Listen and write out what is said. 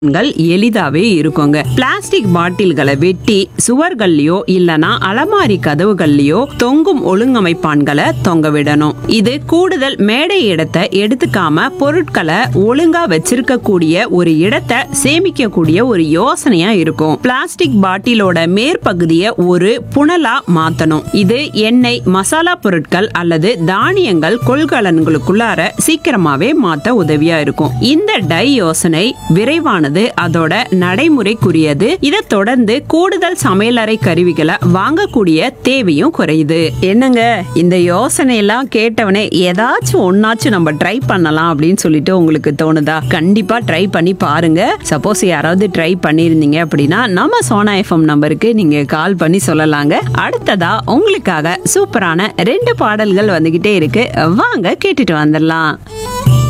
கள் எளிதாவே இருக்குங்க பிளாஸ்டிக் பாட்டில்களை வெட்டி சுவர்கள்லயோ இல்லனா அலமாரி கதவுகள்லயோ தொங்கும் ஒழுங்கமைப்பான்களை தொங்க விடணும் இது கூடுதல் மேடை இடத்தை எடுத்துக்காம பொருட்களை ஒழுங்கா வச்சிருக்க கூடிய ஒரு இடத்தை சேமிக்க கூடிய ஒரு யோசனையா இருக்கும் பிளாஸ்டிக் பாட்டிலோட மேற்பகுதியை ஒரு புனலா மாத்தணும் இது எண்ணெய் மசாலா பொருட்கள் அல்லது தானியங்கள் கொள்கலன்களுக்குள்ளார சீக்கிரமாவே மாத்த உதவியா இருக்கும் இந்த டை யோசனை விரைவானது அதோட நடைமுறைக்குரியது இதை தொடர்ந்து கூடுதல் சமையலறை கருவிகளை வாங்கக்கூடிய தேவையும் குறையுது என்னங்க இந்த யோசனை எல்லாம் கேட்டவனே ஏதாச்சும் ஒன்னாச்சும் நம்ம ட்ரை பண்ணலாம் அப்படின்னு சொல்லிட்டு உங்களுக்கு தோணுதா கண்டிப்பா ட்ரை பண்ணி பாருங்க சப்போஸ் யாராவது ட்ரை பண்ணியிருந்தீங்க அப்படின்னா நம்ம சோனா எஃப்எம் நம்பருக்கு நீங்க கால் பண்ணி சொல்லலாங்க அடுத்ததா உங்களுக்காக சூப்பரான ரெண்டு பாடல்கள் வந்துகிட்டே இருக்கு வாங்க கேட்டுட்டு வந்துடலாம்